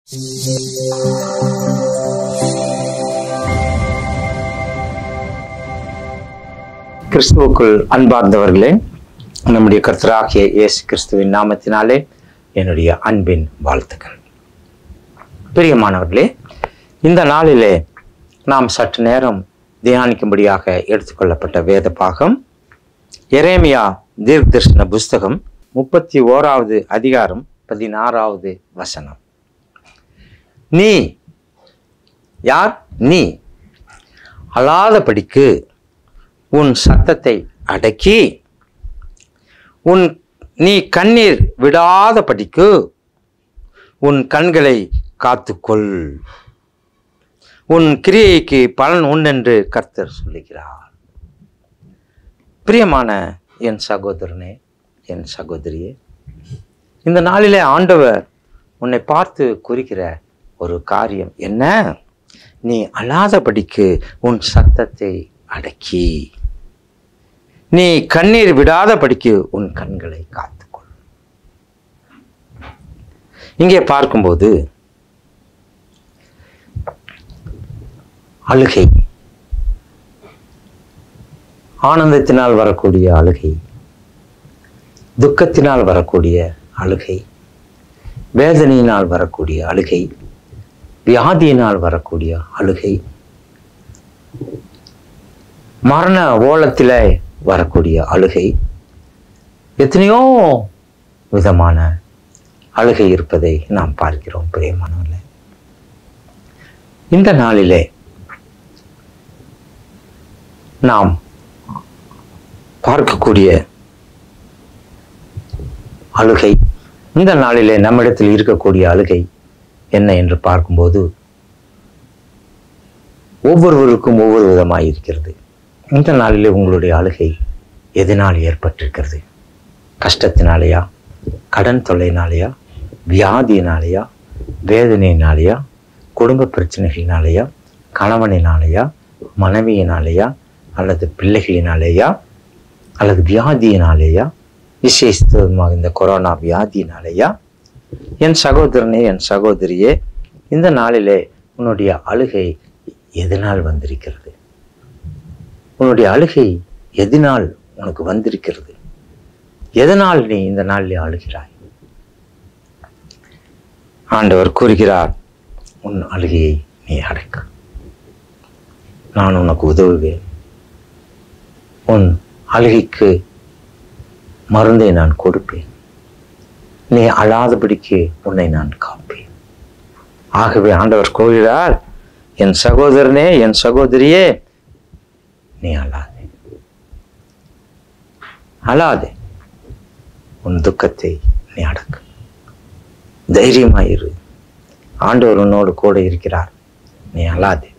கிறிஸ்துவுக்குள் அன்பார்ந்தவர்களே நம்முடைய கர்த்தராகிய இயேசு கிறிஸ்துவின் நாமத்தினாலே என்னுடைய அன்பின் வாழ்த்துக்கள் பிரியமானவர்களே இந்த நாளிலே நாம் சற்று நேரம் தியானிக்கும்படியாக எடுத்துக்கொள்ளப்பட்ட வேத பாகம் எரேமியா தீர்க்கதரிசன புஸ்தகம் முப்பத்தி ஓராவது அதிகாரம் பதினாறாவது வசனம் நீ யார் நீ அழாதபடிக்கு உன் சத்தத்தை அடக்கி உன் நீ கண்ணீர் விடாதபடிக்கு உன் கண்களை காத்துக்கொள் உன் கிரியைக்கு பலன் உண்டென்று கர்த்தர் சொல்லுகிறார் பிரியமான என் சகோதரனே என் சகோதரியே இந்த நாளிலே ஆண்டவர் உன்னை பார்த்து குறிக்கிற ஒரு காரியம் என்ன நீ அழாதபடிக்கு உன் சத்தத்தை அடக்கி நீ கண்ணீர் விடாதபடிக்கு உன் கண்களை காத்துக்கொள் இங்கே பார்க்கும்போது அழுகை ஆனந்தத்தினால் வரக்கூடிய அழுகை துக்கத்தினால் வரக்கூடிய அழுகை வேதனையினால் வரக்கூடிய அழுகை வியாதியினால் வரக்கூடிய அழுகை மரண ஓலத்தில் வரக்கூடிய அழுகை எத்தனையோ விதமான அழுகை இருப்பதை நாம் பார்க்கிறோம் பிரியமானவர்களே இந்த நாளிலே நாம் பார்க்கக்கூடிய அழுகை இந்த நாளிலே நம்மிடத்தில் இருக்கக்கூடிய அழுகை என்ன என்று பார்க்கும்போது ஒவ்வொருவருக்கும் ஒவ்வொரு விதமாய் இருக்கிறது இந்த நாளிலே உங்களுடைய அழுகை எதனால் ஏற்பட்டிருக்கிறது கஷ்டத்தினாலேயா கடன் தொல்லையினாலேயா வியாதியினாலேயா வேதனையினாலேயா குடும்ப பிரச்சனைகளினாலேயா கணவனினாலேயா மனைவியினாலேயா அல்லது பிள்ளைகளினாலேயா அல்லது வியாதியினாலேயா விசேஷமாக இந்த கொரோனா வியாதியினாலேயா என் சகோதரனே என் சகோதரியே இந்த நாளிலே உன்னுடைய அழுகை எதனால் வந்திருக்கிறது உன்னுடைய அழுகை எதனால் உனக்கு வந்திருக்கிறது எதனால் நீ இந்த நாளில் அழுகிறாய் ஆண்டவர் கூறுகிறார் உன் அழுகையை நீ அடக்கு நான் உனக்கு உதவுவேன் உன் அழுகைக்கு மருந்தை நான் கொடுப்பேன் நீ அழாதபடிக்கு உன்னை நான் காப்பேன் ஆகவே ஆண்டவர் கூறுகிறார் என் சகோதரனே என் சகோதரியே நீ அழாதே அழாதே உன் துக்கத்தை நீ அடக்கு தைரியமாயிரு ஆண்டவர் உன்னோடு கூட இருக்கிறார் நீ அழாதே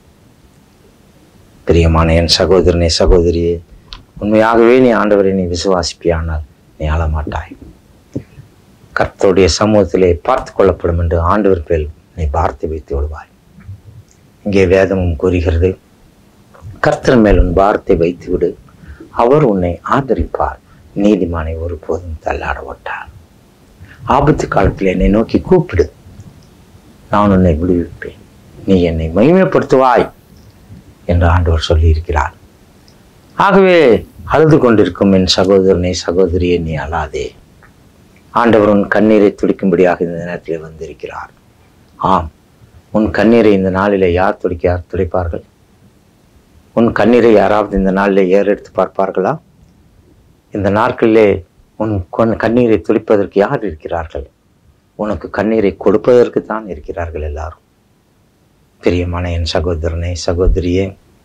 பிரியமான என் சகோதரனே சகோதரியே உண்மையாகவே நீ ஆண்டவரை நீ விசுவாசிப்பியானால் நீ அழமாட்டாய் கர்த்தருடைய சமூகத்திலே பார்த்து கொள்ளப்படும் என்று ஆண்டவர் பேர் நீ பார்த்து வைத்து விடுவாய் இங்கே வேதமும் கூறுகிறது கர்த்தர் மேல் உன் பாரத்தை வைத்து விடு அவர் உன்னை ஆதரிப்பார் நீதிமானை ஒருபோதும் தள்ளாட விட்டார் ஆபத்து காலத்தில் என்னை நோக்கி கூப்பிடு நான் உன்னை விடுவிப்பேன் நீ என்னை மகிமைப்படுத்துவாய் என்று ஆண்டவர் சொல்லியிருக்கிறார் ஆகவே அழுது கொண்டிருக்கும் என் சகோதரனை சகோதரியை நீ அழாதே ஆண்டவர் உன் கண்ணீரை துடிக்கும்படியாக இந்த நேரத்தில் வந்திருக்கிறார் ஆம் உன் கண்ணீரை இந்த நாளிலே யார் துடிக்க யார் துடைப்பார்கள் உன் கண்ணீரை யாராவது இந்த நாளிலே ஏறெடுத்து பார்ப்பார்களா இந்த நாட்களிலே உன் கொன் கண்ணீரை துடிப்பதற்கு யார் இருக்கிறார்கள் உனக்கு கண்ணீரை கொடுப்பதற்கு தான் இருக்கிறார்கள் எல்லாரும் பிரியமான என் சகோதரனே சகோதரியே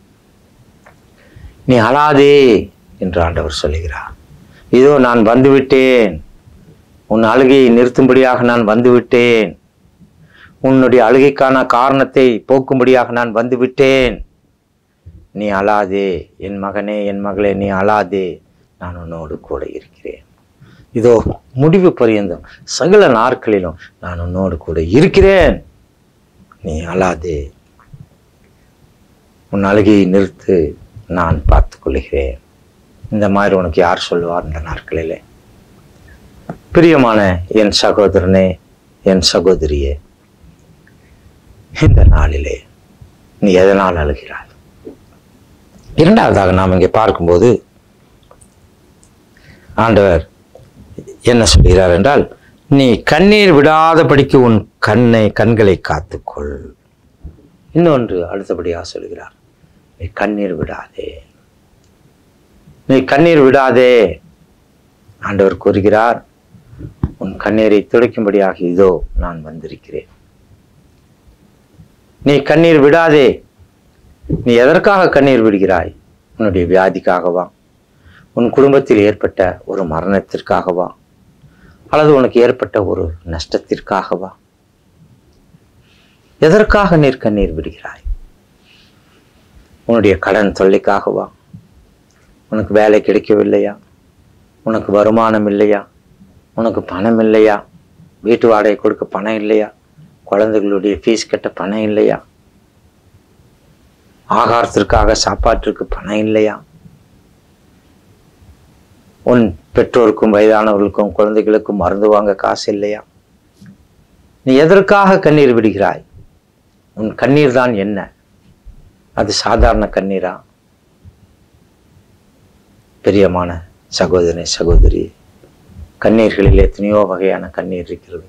நீ அழாதே என்று ஆண்டவர் சொல்லுகிறார் இதோ நான் வந்துவிட்டேன் உன் அழுகையை நிறுத்தும்படியாக நான் வந்துவிட்டேன் உன்னுடைய அழுகைக்கான காரணத்தை போக்கும்படியாக நான் வந்துவிட்டேன் நீ அழாதே என் மகனே என் மகளே நீ அழாதே நான் உன்னோடு கூட இருக்கிறேன் இதோ முடிவு பரியந்தம் சகல நாட்களிலும் நான் உன்னோடு கூட இருக்கிறேன் நீ அழாதே உன் அழுகையை நிறுத்து நான் பார்த்து கொள்கிறேன் இந்த மாதிரி உனக்கு யார் சொல்லுவார் இந்த நாட்களிலே பிரியமான என் சகோதரனே என் சகோதரியே இந்த நாளிலே நீ எதனால் அழுகிறாய் இரண்டாவதாக நாம் இங்கே பார்க்கும்போது ஆண்டவர் என்ன சொல்கிறார் என்றால் நீ கண்ணீர் விடாதபடிக்கு உன் கண்ணை கண்களை காத்துக்கொள் இன்னொன்று அடுத்தபடியாக சொல்கிறார் நீ கண்ணீர் விடாதே நீ கண்ணீர் விடாதே ஆண்டவர் கூறுகிறார் உன் கண்ணீரை துடைக்கும்படியாக இதோ நான் வந்திருக்கிறேன் நீ கண்ணீர் விடாதே நீ எதற்காக கண்ணீர் விடுகிறாய் உன்னுடைய வியாதிக்காகவா உன் குடும்பத்தில் ஏற்பட்ட ஒரு மரணத்திற்காகவா அல்லது உனக்கு ஏற்பட்ட ஒரு நஷ்டத்திற்காகவா எதற்காக நீர் கண்ணீர் விடுகிறாய் உன்னுடைய கடன் தொல்லைக்காகவா உனக்கு வேலை கிடைக்கவில்லையா உனக்கு வருமானம் இல்லையா உனக்கு பணம் இல்லையா வீட்டு வாடகை கொடுக்க பணம் இல்லையா குழந்தைகளுடைய ஃபீஸ் கட்ட பணம் இல்லையா ஆகாரத்திற்காக சாப்பாட்டிற்கு பணம் இல்லையா உன் பெற்றோருக்கும் வயதானவர்களுக்கும் குழந்தைகளுக்கும் மருந்து வாங்க காசு இல்லையா நீ எதற்காக கண்ணீர் விடுகிறாய் உன் கண்ணீர் தான் என்ன அது சாதாரண கண்ணீரா பிரியமான சகோதரனே சகோதரி கண்ணீர்களில் எத்தனையோ வகையான கண்ணீர் இருக்கிறது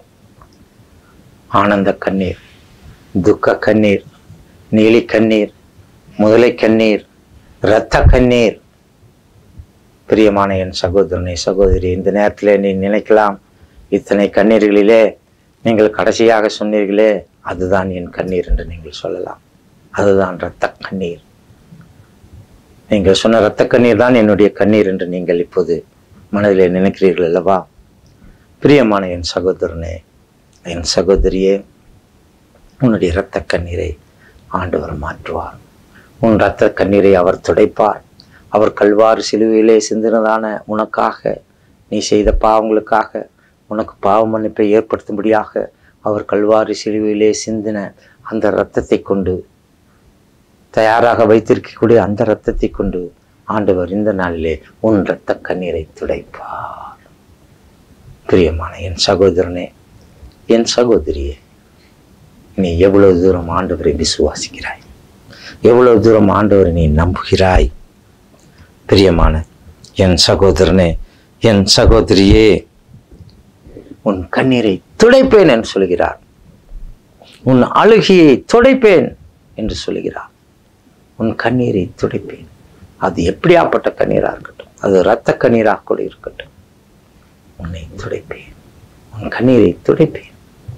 ஆனந்த கண்ணீர் துக்க கண்ணீர் நீலி கண்ணீர் முதலை கண்ணீர் இரத்த கண்ணீர் பிரியமான என் சகோதரனே சகோதரி இந்த நேரத்தில் நீ நினைக்கலாம் இத்தனை கண்ணீர்களிலே நீங்கள் கடைசியாக சொன்னீர்களே அதுதான் என் கண்ணீர் என்று நீங்கள் சொல்லலாம் அதுதான் இரத்த கண்ணீர் நீங்கள் சொன்ன இரத்த கண்ணீர் தான் என்னுடைய கண்ணீர் என்று நீங்கள் இப்போது மனதிலே நினைக்கிறீர்கள் அல்லவா பிரியமான என் சகோதரனே என் சகோதரியே உன்னுடைய இரத்த கண்ணீரை ஆண்டவர் மாற்றுவார் உன் இரத்த கண்ணீரை அவர் துடைப்பார் அவர் கல்வாறு சிலுவையிலே சிந்தினதான உனக்காக நீ செய்த பாவங்களுக்காக உனக்கு பாவ மன்னிப்பை ஏற்படுத்தும்படியாக அவர் கல்வாரி சிலுவையிலே சிந்தின அந்த இரத்தத்தை கொண்டு தயாராக வைத்திருக்கக்கூடிய அந்த இரத்தத்தை கொண்டு ஆண்டவர் இந்த நாளிலே உன் இரத்த கண்ணீரை துடைப்பார் பிரியமான என் சகோதரனே என் சகோதரியே நீ எவ்வளவு தூரம் ஆண்டவரை விசுவாசிக்கிறாய் எவ்வளவு தூரம் ஆண்டவரை நீ நம்புகிறாய் பிரியமான என் சகோதரனே என் சகோதரியே உன் கண்ணீரை துடைப்பேன் என்று சொல்கிறார் உன் அழுகியை துடைப்பேன் என்று சொல்கிறார் உன் கண்ணீரை துடைப்பேன் அது எப்படியாப்பட்ட கண்ணீராக இருக்கட்டும் அது இரத்த கண்ணீராக கூட இருக்கட்டும் உன்னை துடைப்பேன் உன் கண்ணீரை துடைப்பேன்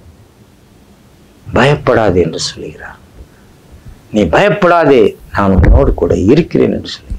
பயப்படாதே என்று சொல்கிறார் நீ பயப்படாதே நான் உன்னோடு கூட இருக்கிறேன் என்று சொல்கிறேன்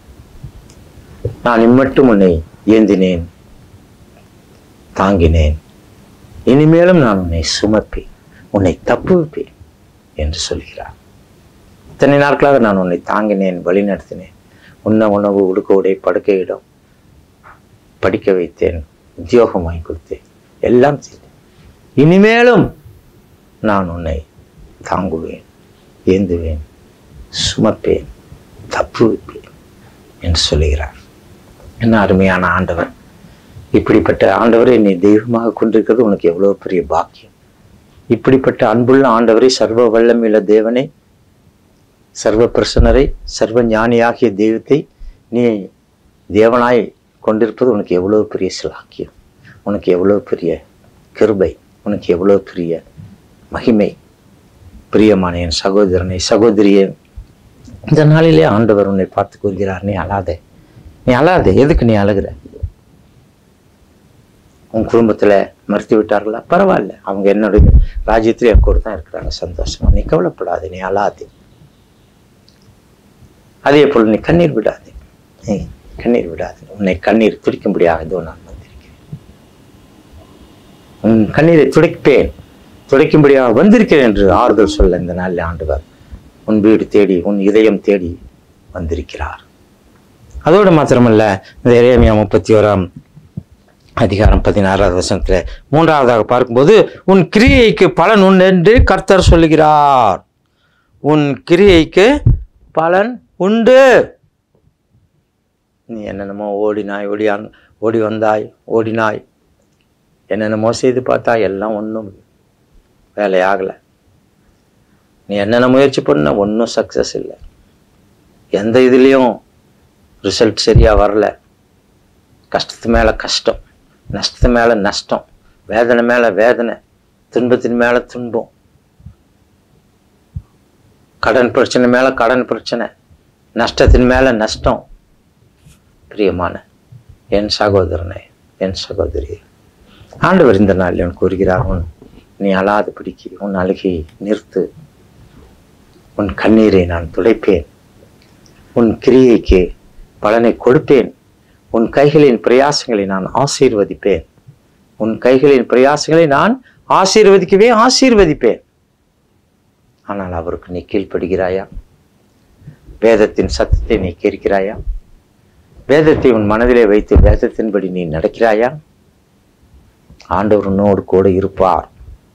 நான் இம்மட்டும் உன்னை ஏந்தினேன் தாங்கினேன் இனிமேலும் நான் உன்னை சுமப்பேன் உன்னை தப்புவிப்பேன் என்று சொல்கிறார் இத்தனை நாட்களாக நான் உன்னை தாங்கினேன் வழிநடத்தினேன் உண்ண உணவு உடுக்க உடை படுக்க இடம் படிக்க வைத்தேன் உத்தியோகம் வாங்கி கொடுத்தேன் எல்லாம் செய்தேன் இனிமேலும் நான் உன்னை தாங்குவேன் ஏந்துவேன் சுமப்பேன் தப்புவிப்பேன் என்று சொல்லுகிறார் என்ன அருமையான ஆண்டவர் இப்படிப்பட்ட ஆண்டவரை நீ தெய்வமாக கொண்டிருக்கிறது உனக்கு எவ்வளவு பெரிய பாக்கியம் இப்படிப்பட்ட அன்புள்ள ஆண்டவரை சர்வ வல்லமையுள்ள தேவனை சர்வ பிரசன்னரை சர்வ ஞானியாகிய தெய்வத்தை நீ தேவனாய் கொண்டிருப்பது உனக்கு எவ்வளவு பெரிய சிலாக்கியம் உனக்கு எவ்வளவு பெரிய கிருபை உனக்கு எவ்வளவு பெரிய மகிமை பிரியமான என் சகோதரனை சகோதரியே இந்த நாளிலே ஆண்டவர் உன்னை பார்த்து கூறுகிறார் நீ அழாதே நீ அழாதே எதுக்கு நீ அழுகிற உன் குடும்பத்துல மறுத்து விட்டார்களா பரவாயில்ல அவங்க என்னுடைய ராஜ்யத்திலே என் கூட தான் இருக்கிறாங்க சந்தோஷமா நீ கவலைப்படாதே நீ அழாதே அதே போல் நீ கண்ணீர் விடாதே நீ கண்ணீர் விடாதே உன்னை கண்ணீர் துடிக்கும்படியாக இதோ நான் வந்திருக்கிறேன் உன் கண்ணீரை துடைப்பேன் துடைக்கும்படியாக வந்திருக்கிறேன் என்று ஆறுதல் சொல்ல இந்த நாளில் ஆண்டவர் உன் வீடு தேடி உன் இதயம் தேடி வந்திருக்கிறார் அதோடு மாத்திரமல்ல இந்த இறைமையா முப்பத்தி ஓராம் அதிகாரம் பதினாறாவது வசனத்துல மூன்றாவதாக பார்க்கும்போது உன் கிரியைக்கு பலன் உண்டு என்று கர்த்தர் சொல்லுகிறார் உன் கிரியைக்கு பலன் உண்டு நீ என்னென்னமோ ஓடினாய் ஓடியான் ஓடி வந்தாய் ஓடினாய் என்னென்னமோ செய்து பார்த்தா எல்லாம் ஒன்றும் வேலையாகலை நீ என்னென்ன முயற்சி பண்ண ஒன்றும் சக்ஸஸ் இல்லை எந்த இதுலேயும் ரிசல்ட் சரியாக வரல கஷ்டத்து மேலே கஷ்டம் நஷ்டத்து மேலே நஷ்டம் வேதனை மேலே வேதனை துன்பத்தின் மேலே துன்பம் கடன் பிரச்சனை மேலே கடன் பிரச்சனை நஷ்டத்தின் மேலே நஷ்டம் பிரியமான என் சகோதரனே என் சகோதரி ஆண்டவர் இந்த நாளில் உன் கூறுகிறார் உன் நீ அழாது பிடிக்கி உன் அழுகையை நிறுத்து உன் கண்ணீரை நான் துடைப்பேன் உன் கிரியைக்கு பலனை கொடுப்பேன் உன் கைகளின் பிரயாசங்களை நான் ஆசீர்வதிப்பேன் உன் கைகளின் பிரயாசங்களை நான் ஆசீர்வதிக்கவே ஆசீர்வதிப்பேன் ஆனால் அவருக்கு நீ கீழ்ப்படுகிறாயா வேதத்தின் சத்தத்தை நீ கேட்கிறாயா வேதத்தை உன் மனதிலே வைத்து வேதத்தின்படி நீ நடக்கிறாயா ஆண்டவர் உன்னோடு கூட இருப்பார்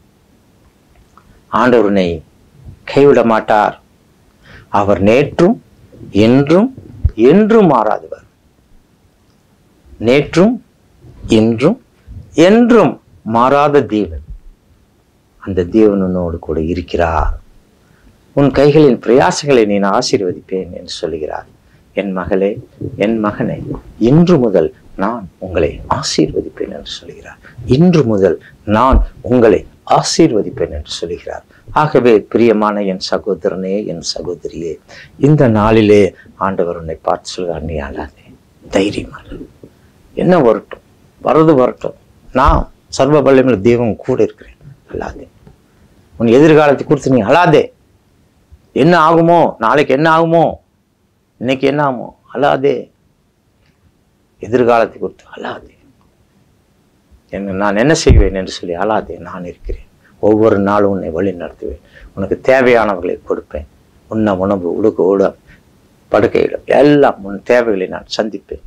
ஆண்டவர் உன்னை கைவிட மாட்டார் அவர் நேற்றும் என்றும் என்றும் மாறாதவர் நேற்றும் இன்றும் என்றும் மாறாத தேவன் அந்த தேவன் உன்னோடு கூட இருக்கிறார் உன் கைகளின் பிரயாசங்களை நீ ஆசீர்வதிப்பேன் என்று சொல்கிறார் என் மகளே என் மகனை இன்று முதல் நான் உங்களை ஆசீர்வதிப்பேன் என்று சொல்கிறார் இன்று முதல் நான் உங்களை ஆசீர்வதிப்பேன் என்று சொல்கிறார் ஆகவே பிரியமான என் சகோதரனே என் சகோதரியே இந்த நாளிலே ஆண்டவர் உன்னை பார்த்து சொல்கிறார் நீ அழாதே தைரியமா இரு. என்ன வரட்டும் வரது வரட்டும் நான் சர்வ வல்லமையுள்ள தெய்வம் கூட இருக்கிறேன் அல்லாதே உன் எதிர்காலத்தை குறித்து நீ அழாதே என்ன ஆகுமோ நாளைக்கு என்ன ஆகுமோ இன்னைக்கு என்ன ஆகுமோ அழாதே எதிர்காலத்தை குறித்து அழாதே என்ன நான் என்ன செய்வேன் என்று சொல்லி அழாதே நான் இருக்கிறேன் ஒவ்வொரு நாளும் உன்னை வழி நடத்துவேன் உனக்கு தேவையானவர்களை கொடுப்பேன் உண்ண உணவு உடுக்க உட படுக்கையிடம் எல்லாம் உன் தேவைகளை நான் சந்திப்பேன்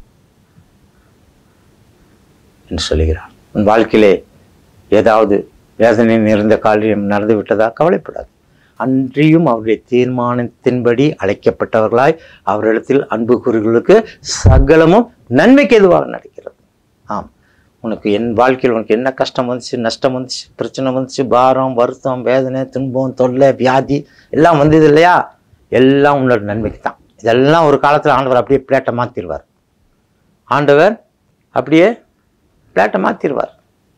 என்று சொல்லுகிறார் உன் வாழ்க்கையிலே ஏதாவது வேதனை நிறைந்த காரியம் நடந்து விட்டதா கவலைப்படாது அன்றியும் அவருடைய தீர்மானத்தின்படி அழைக்கப்பட்டவர்களாய் அவரிடத்தில் அன்பு கூறுகளுக்கு சகலமும் நன்மைக்கு எதுவாக நடக்கிறது ஆம் உனக்கு என் வாழ்க்கையில் உனக்கு என்ன கஷ்டம் வந்துச்சு நஷ்டம் வந்துச்சு பிரச்சனை வந்துச்சு பாரம் வருத்தம் வேதனை துன்பம் தொல்லை வியாதி எல்லாம் வந்தது இல்லையா எல்லாம் உன்னோட நன்மைக்கு தான் இதெல்லாம் ஒரு காலத்தில் ஆண்டவர் அப்படியே பிளேட்டை மாற்றிடுவார் ஆண்டவர் அப்படியே பிளேட்டை மாற்றிடுவார்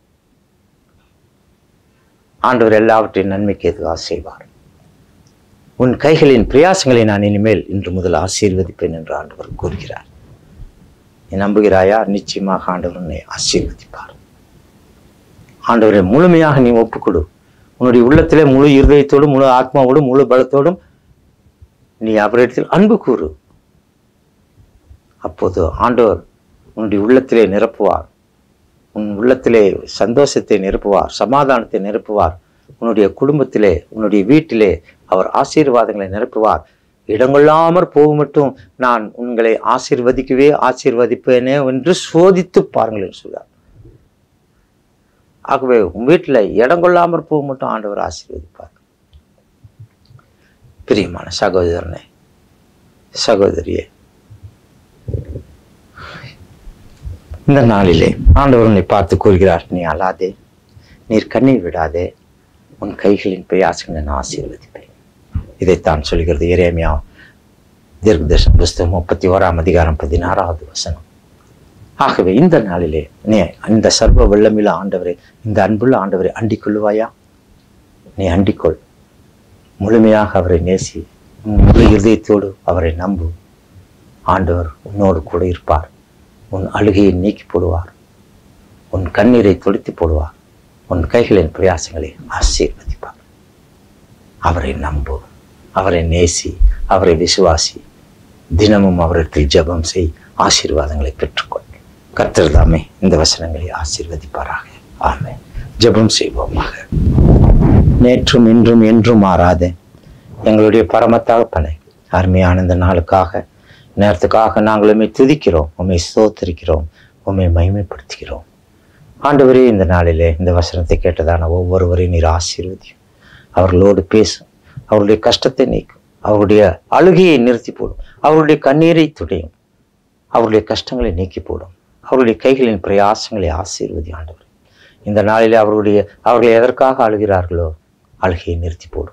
ஆண்டவர் எல்லாவற்றையும் நன்மைக்கு எதுவாக செய்வார் உன் கைகளின் பிரயாசங்களை நான் இனிமேல் இன்று முதல் ஆசீர்வதிப்பேன் என்று ஆண்டவர் கூறுகிறார் நீ நம்புகிறாயா நிச்சயமாக ஆண்டவர் உன்னை ஆசீர்வதிப்பார் ஆண்டவரை முழுமையாக நீ ஒப்புக்கொடு உன்னுடைய உள்ளத்திலே முழு இருதயத்தோடும் முழு ஆத்மாவோடும் முழு பலத்தோடும் நீ அவரிடத்தில் அன்பு கூறு அப்போது ஆண்டவர் உன்னுடைய உள்ளத்திலே நிரப்புவார் உன் உள்ளத்திலே சந்தோஷத்தை நிரப்புவார் சமாதானத்தை நிரப்புவார் உன்னுடைய குடும்பத்திலே உன்னுடைய வீட்டிலே அவர் ஆசீர்வாதங்களை நிரப்புவார் இடங்கொள்ளாமற் போகும் மட்டும் நான் உங்களை ஆசீர்வதிக்கவே ஆசீர்வதிப்பேனே என்று சோதித்து பாருங்கள் என்று சொல்றார் ஆகவே உன் வீட்டில் இடங்கொள்ளாமற் போகும் மட்டும் ஆண்டவர் ஆசீர்வதிப்பார் பிரியமான சகோதரனே சகோதரியே இந்த நாளிலே ஆண்டவர் உன்னை பார்த்து கூறுகிறார் நீ அழாதே நீர் கண்ணீர் விடாதே உன் கைகளின் பிரயாசங்களை நான் ஆசீர்வதிப்பேன் இதைத்தான் சொல்கிறது எரேமியா தீர்க்கதர்ஷன் புஸ்தகம் முப்பத்தி ஓராம் அதிகாரம் பதினாறாவது வசனம் ஆகவே இந்த நாளிலே நீ இந்த சர்வ வெள்ளமில்ல ஆண்டவரை இந்த அன்புள்ள ஆண்டவரை அண்டிக் கொள்ளுவாயா நீ அண்டிக்கொள் முழுமையாக அவரை நேசி உன் முழு இருதயத்தோடு அவரை நம்பு ஆண்டவர் உன்னோடு கூட இருப்பார் உன் அழுகையை நீக்கி போடுவார் உன் கண்ணீரை துடைத்து போடுவார் உன் கைகளின் பிரயாசங்களை ஆசீர்வதிப்பார் அவரை நம்பு அவரை நேசி அவரை விசுவாசி தினமும் அவரிடத்தில் ஜெபம் செய் ஆசீர்வாதங்களை பெற்றுக்கொள் கர்த்தர் தாமே இந்த வசனங்களை ஆசீர்வதிப்பாராக ஆமென் ஜெபம் செய்வோமாக நேற்றும் இன்றும் என்றும் மாறாத எங்களுடைய பரம தகப்பனை அருமையான இந்த நாளுக்காக நேரத்துக்காக நாங்கள் உண்மை துதிக்கிறோம் உண்மை சோத்தரிக்கிறோம் உண்மை மகிமைப்படுத்துகிறோம் ஆண்டவரே இந்த நாளிலே இந்த வசனத்தை கேட்டதான ஒவ்வொருவரையும் நீர் ஆசீர்வதியும் அவர்களோடு பேசும் அவருடைய கஷ்டத்தை நீக்கும் அவருடைய அழுகையை நிறுத்தி போடும் அவருடைய கண்ணீரை துடையும் அவருடைய கஷ்டங்களை நீக்கி போடும் அவருடைய கைகளின் பிரயாசங்களை ஆசீர்வதி ஆண்டவர் இந்த நாளிலே அவருடைய அவர்கள் எதற்காக அழுகிறார்களோ அழுகையை நிறுத்தி போடும்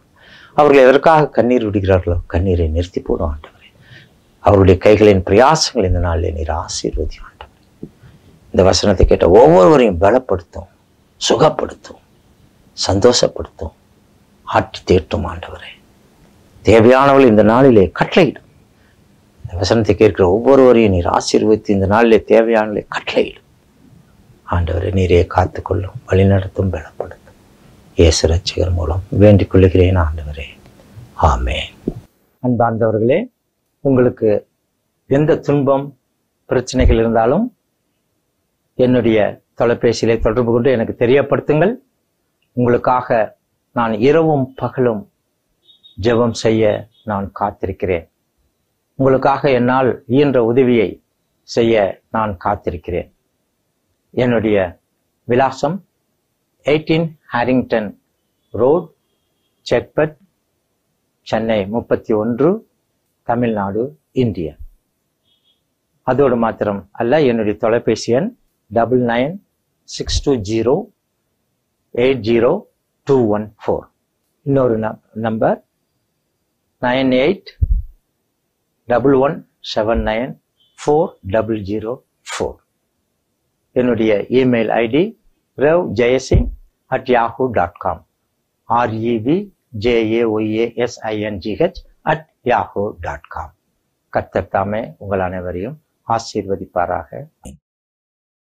அவர்கள் எதற்காக கண்ணீர் விடுகிறார்களோ கண்ணீரை நிறுத்தி போடும் ஆண்டவரே அவருடைய கைகளின் பிரயாசங்கள் இந்த நாளில் நீர் ஆசீர்வதி ஆண்டவரே இந்த வசனத்தை கேட்ட ஒவ்வொருவரையும் பலப்படுத்தும் சுகப்படுத்தும் சந்தோஷப்படுத்தும் ஆட்டி தேட்டும் ஆண்டவரே தேவையானவள் இந்த நாளிலே கட்டளையிடும் இந்த வசனத்தை கேட்கிற ஒவ்வொருவரையும் நீர் ஆசீர்வதித்து இந்த நாளிலே தேவையானவளை கட்டளையிடும் ஆண்டவரை நீரே காத்துக்கொள்ளும் வழிநடத்தும் பலப்படுத்தும் இயேசு ரட்சகர் மூலம் வேண்டிக் கொள்ளுகிறேன் ஆண்டவரே ஆமே அன்பார்ந்தவர்களே உங்களுக்கு எந்த துன்பம் பிரச்சனைகள் இருந்தாலும் என்னுடைய தொலைபேசியிலே தொடர்பு கொண்டு எனக்கு தெரியப்படுத்துங்கள் உங்களுக்காக நான் இரவும் பகலும் ஜெபம் செய்ய நான் காத்திருக்கிறேன் உங்களுக்காக என்னால் இயன்ற உதவியை செய்ய நான் காத்திருக்கிறேன் என்னுடைய விலாசம் eighteen Harrington road Chetpet Chennai முப்பத்தி ஒன்று தமிழ்நாடு இந்தியா அதோடு மாத்திரம் அல்ல என்னுடைய தொலைபேசி எண் double nine six two zero eight zero two one four இன்னொரு number nine eight double one seven nine four double zero four என்னுடைய email ID ரவ் Jayasingh at Yahoo dot com REV JAYASINGH at Yahoo dot com கர்த்தர் தாமே உங்கள் அனைவரையும் ஆசீர்வதிப்பாராக